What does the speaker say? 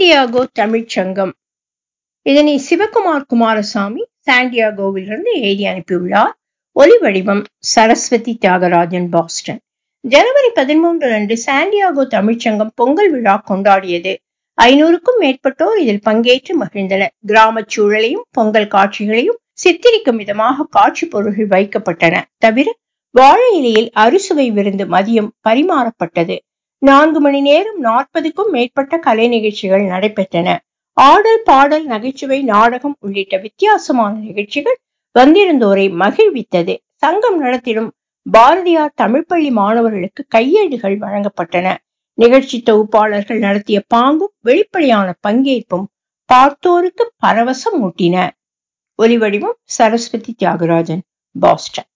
Santiago தமிழ்ச் சங்கம் இதனை சிவகுமார் குமாரசாமி சாண்டியாகோவிலிருந்து எழுதி அனுப்பியுள்ளார் ஒலி வடிவம் சரஸ்வதி தியாகராஜன் பாஸ்டன் ஜனவரி பதிமூன்று அன்று சாண்டியாகோ தமிழ்ச்சங்கம் பொங்கல் விழா கொண்டாடியது ஐநூறுக்கும் மேற்பட்டோர் இதில் பங்கேற்று மகிழ்ந்தனர் கிராமச் சூழலையும் பொங்கல் காட்சிகளையும் சித்தரிக்கும் விதமாக காட்சி பொருள்கள் வைக்கப்பட்டன தவிர வாழை இலையில் அறுசுவை விருந்து மதியம் பரிமாறப்பட்டது நான்கு மணி நேரம் நாற்பதுக்கும் மேற்பட்ட கலை நிகழ்ச்சிகள் நடைபெற்றன ஆடல் பாடல் நகைச்சுவை நாடகம் உள்ளிட்ட வித்தியாசமான நிகழ்ச்சிகள் வந்திருந்தோரை மகிழ்வித்தது சங்கம் நடத்திடும் பாரதியார் தமிழ்ப்பள்ளி மாணவர்களுக்கு கையேடுகள் வழங்கப்பட்டன நிகழ்ச்சி தொகுப்பாளர்கள் நடத்திய பாங்கும் வெளிப்படையான பங்கேற்பும் பார்த்தோருக்கு பரவசம் ஊட்டின ஒலிவடிவம் சரஸ்வதி தியாகராஜன் பாஸ்டன்